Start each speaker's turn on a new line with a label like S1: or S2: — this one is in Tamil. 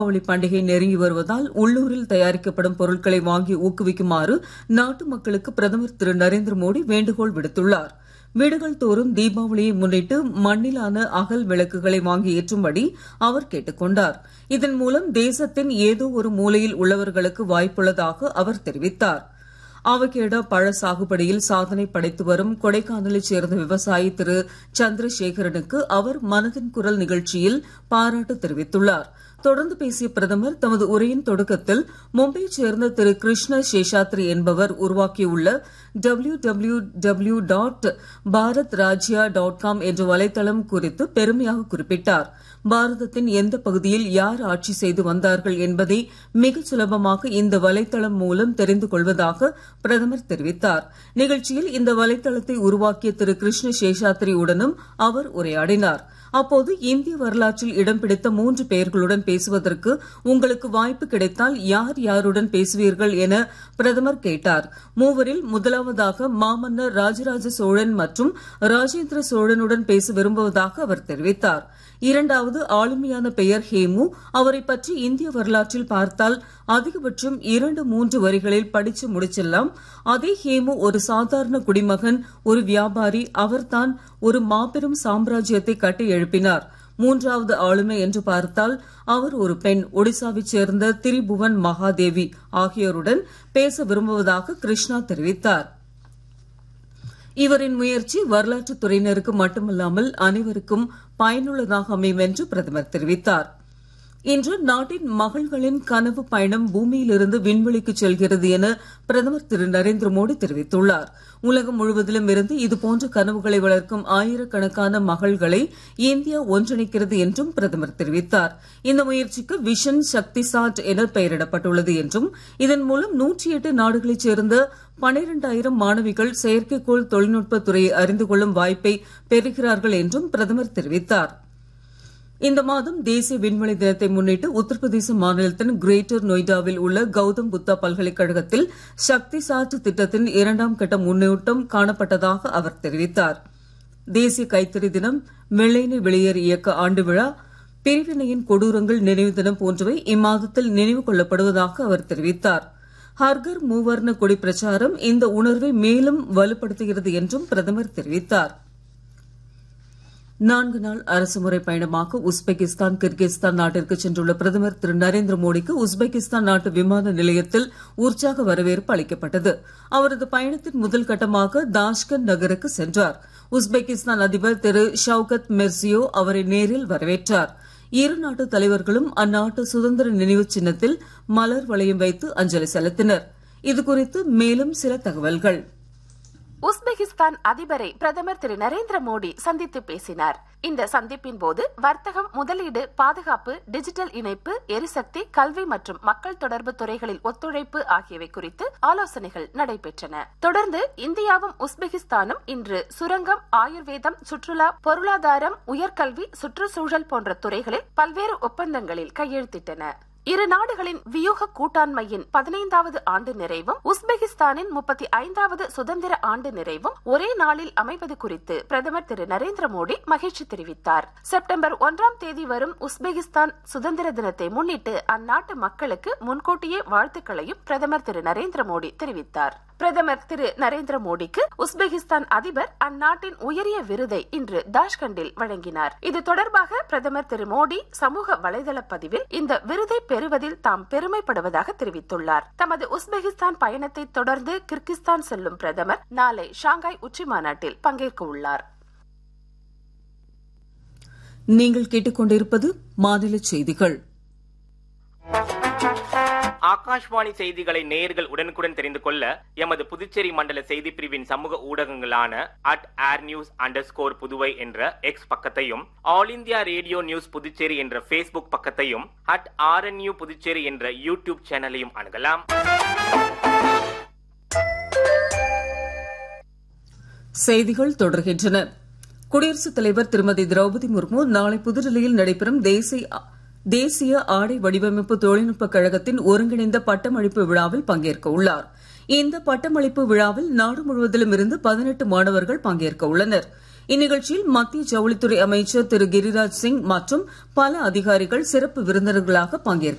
S1: தீபாவளி பண்டிகை நெருங்கி வருவதால் உள்ளூரில் தயாரிக்கப்படும் பொருட்களை வாங்கி ஊக்குவிக்குமாறு நாட்டு மக்களுக்கு பிரதமர் திரு நரேந்திர மோடி வேண்டுகோள் விடுத்துள்ளார் வீடுகள் தோறும் தீபாவளியை முன்னிட்டு மண்ணிலான அகல் விளக்குகளை வாங்கி ஏற்றும்படி அவர் கேட்டுக் கொண்டார் இதன் மூலம் தேசத்தின் ஏதோ ஒரு மூலையில் உள்ளவர்களுக்கு வாய்ப்புள்ளதாக அவர் தெரிவித்தார் அவகேடோ பழ சாகுபடியில் சாதனை படைத்து வரும் கொடைக்கானலைச் சேர்ந்த விவசாயி திரு சந்திரசேகரனுக்கு அவர் மனதின் குரல் நிகழ்ச்சியில் பாராட்டு தெரிவித்துள்ளார் தொடர்ந்து பேசிய பிரதமர் தமது உரையின் தொடக்கத்தில் மும்பையைச் சேர்ந்த திரு கிருஷ்ண சேஷாத்ரி என்பவர் உருவாக்கியுள்ள W W W dot Bharat Rajya dot com என்ற வலைதளம் குறித்து பெருமையாக குறிப்பிட்டார் பாரதத்தின் எந்த பகுதியில் யார் ஆட்சி செய்து வந்தார்கள் என்பதை மிக சுலபமாக இந்த வலைதளம் மூலம் தெரிந்து கொள்வதாக பிரதமர் தெரிவித்தார் நிகழ்ச்சியில் இந்த வலைதளத்தை உருவாக்கிய திரு கிருஷ்ண சேஷாத்ரியுடனும் அவர் உரையாடினார் அப்போது இந்திய வரலாற்றில் இடம் பிடித்த மூன்று பெயர்களுடன் பேசுவதற்கு உங்களுக்கு வாய்ப்பு கிடைத்தால் யார் யாருடன் பேசுவீர்கள் என பிரதமர் கேட்டார் மூவரில் முதலாவதாக மாமன்னர் ராஜராஜ சோழன் மற்றும் ராஜேந்திர சோழனுடன் பேச விரும்புவதாக அவர் தெரிவித்தார் இரண்டாவது ஆளுமையான பெயர் ஹேமு அவரை பற்றி இந்திய வரலாற்றில் பார்த்தால் அதிகபட்சம் இரண்டு மூன்று வரிகளில் படிச்சு முடிச்சிடலாம் அதே ஹேமு ஒரு சாதாரண குடிமகன் ஒரு வியாபாரி அவர்தான் ஒரு மாபெரும் சாம்ராஜ்யத்தை கட்டி எழுப்பினார் மூன்றாவது ஆளுமை என்று பார்த்தால் அவர் ஒரு பெண் ஒடிசாவைச் சேர்ந்த திரிபுவன் மகாதேவி ஆகியோருடன் பேச விரும்புவதாக கிருஷ்ணா தெரிவித்தார் இவரின் முயற்சி வரலாற்றுத் துறையினருக்கு மட்டுமல்லாமல் அனைவருக்கும் பயனுள்ளதாக அமையும் என்று பிரதமர் தெரிவித்தார் இன்று நாட்டின் மகள்களின் கனவு பயணம் பூமியிலிருந்து விண்வெளிக்கு செல்கிறது என பிரதமர் திரு நரேந்திர மோடி தெரிவித்துள்ளார் உலகம் முழுவதிலும் இருந்து இதுபோன்ற கனவுகளை வளர்க்கும் ஆயிரக்கணக்கான மகள்களை இந்தியா ஒன்றிணைக்கிறது என்றும் பிரதமர் தெரிவித்தார் இந்த முயற்சிக்கு விஷன் சக்தி சாட் என பெயரிடப்பட்டுள்ளது என்றும் இதன் மூலம் நூற்றி எட்டு நாடுகளைச் சேர்ந்த பனிரெண்டாயிரம் மாணவிகள் செயற்கைக்கோள் தொழில்நுட்பத் துறையை அறிந்து கொள்ளும் வாய்ப்பை பெறுகிறார்கள் என்றும் பிரதமர் தெரிவித்தார் இந்த மாதம் தேசிய விண்வெளி தினத்தை முன்னிட்டு உத்தரப்பிரதேச மாநிலத்தின் கிரேட்டர் நொய்டாவில் உள்ள கௌதம் புத்தா பல்கலைக்கழகத்தில் சக்தி சாட் திட்டத்தின் இரண்டாம் கட்ட முன்னோட்டம் காணப்பட்டதாக அவர் தெரிவித்தார் தேசிய கைத்தறி தினம் வெள்ளையனை வெளியேறு இயக்க ஆண்டு விழா பிரிவினையின் கொடூரங்கள் நினைவு தினம் போன்றவை இம்மாதத்தில் நினைவு கொள்ளப்படுவதாக அவர் தெரிவித்தார் ஹர்கர் மூவர்ண கொடி பிரச்சாரம் இந்த உணர்வை மேலும் வலுப்படுத்துகிறது என்றும் பிரதமர் தெரிவித்தார் நான்கு நாள் அரசுமுறை பயணமாக உஸ்பெகிஸ்தான் கிர்கிஸ்தான் நாட்டிற்கு சென்றுள்ள பிரதமர் திரு நரேந்திர மோடிக்கு உஸ்பெகிஸ்தான் நாட்டு விமான நிலையத்தில் உற்சாக வரவேற்பு அளிக்கப்பட்டது அவரது பயணத்தின் முதல் கட்டமாக தாஷ்கண்ட் நகருக்கு சென்றார் உஸ்பெகிஸ்தான் அதிபர் திரு ஷவுகத் மிர்சியோ அவரை நேரில் வரவேற்றார் இரு நாட்டு தலைவர்களும் அந்நாட்டு சுதந்திர நினைவு சின்னத்தில் மலர் வளையம் வைத்து அஞ்சலி செலுத்தினர் இதுகுறித்து மேலும் சில தகவல்கள்
S2: உஸ்பெகிஸ்தான் அதிபரை பிரதமர் திரு நரேந்திர மோடி சந்தித்து பேசினார் இந்த சந்திப்பின் போது வர்த்தகம் முதலீடு பாதுகாப்பு டிஜிட்டல் இணைப்பு எரிசக்தி கல்வி மற்றும் மக்கள் தொடர்பு துறைகளில் ஒத்துழைப்பு ஆகியவை குறித்து ஆலோசனைகள் நடைபெற்றன தொடர்ந்து இந்தியாவும் உஸ்பெகிஸ்தானும் இன்று சுரங்கம் ஆயுர்வேதம் சுற்றுலா பொருளாதாரம் உயர்கல்வி சுற்றுச்சூழல் போன்ற துறைகளில் பல்வேறு ஒப்பந்தங்களில் கையெழுத்திட்டன இரு நாடுகளின் வியூக கூட்டாண்மையின் பதினைந்தாவது ஆண்டு நிறைவும் உஸ்பெகிஸ்தானின் முப்பத்தி ஐந்தாவது சுதந்திர ஆண்டு நிறைவும் ஒரே நாளில் அமைவது குறித்து பிரதமர் திரு நரேந்திர மோடி மகிழ்ச்சி தெரிவித்தார் செப்டம்பர் ஒன்றாம் தேதி வரும் உஸ்பெகிஸ்தான் சுதந்திர தினத்தை முன்னிட்டு அந்நாட்டு மக்களுக்கு முன்கூட்டியே வாழ்த்துக்களையும் பிரதமர் திரு நரேந்திர மோடி தெரிவித்தார் பிரதமர் திரு நரேந்திர மோடிக்கு உஸ்பெகிஸ்தான் அதிபர் அந்நாட்டின் உயரிய விருதை இன்று தாஷ்கண்டில் வழங்கினார் இது தொடர்பாக பிரதமர் திரு மோடி சமூக வலைதள பதிவில் இந்த விருதை பெறுவதில் தாம் பெருமைப்படுவதாக தெரிவித்துள்ளார் தமது உஸ்பெகிஸ்தான் பயணத்தை தொடர்ந்து கிர்கிஸ்தான் செல்லும் பிரதமர் நாளை ஷாங்காய் உச்சி மாநாட்டில் பங்கேற்க உள்ளார்
S1: நீங்கள் கேட்டுக்கொண்டிருப்பது மாநில செய்திகள்
S3: ஆகாஷ்வாணி செய்திகளை நேயர்கள் உடனுக்குடன் தெரிந்து கொள்ள எமது புதுச்சேரி மண்டல செய்தி பிரிவின் சமூக ஊடகங்களான at air news under score Puduvai என்ற எக்ஸ் பக்கத்தையும் all India radio news Puducherry என்ற ஃபேஸ்புக் பக்கத்தையும் அட் ஆர்என்யூ புதுச்சேரி என்ற யூடியூப் சேனலையும் அணுகலாம்
S1: செய்திகள் தொடர்கின்றன குடியரசுத் தலைவர் திருமதி திரௌபதி முர்மு நாளை புதுடெல்லியில் நடைபெறும் தேசிய தேசிய ஆடை வடிவமைப்பு தொழில்நுட்ப கழகத்தின் ஒருங்கிணைந்த பட்டமளிப்பு விழாவில் பங்கேற்க உள்ளார் இந்த பட்டமளிப்பு விழாவில் நாடு முழுவதிலும் இருந்து பதினெட்டு மாணவர்கள் பங்கேற்க உள்ளனர் இந்நிகழ்ச்சியில் மத்திய ஜவுளித்துறை அமைச்சர் திரு கிரிராஜ் சிங் மற்றும் பல அதிகாரிகள் சிறப்பு விருந்தினர்களாக பங்கேற்க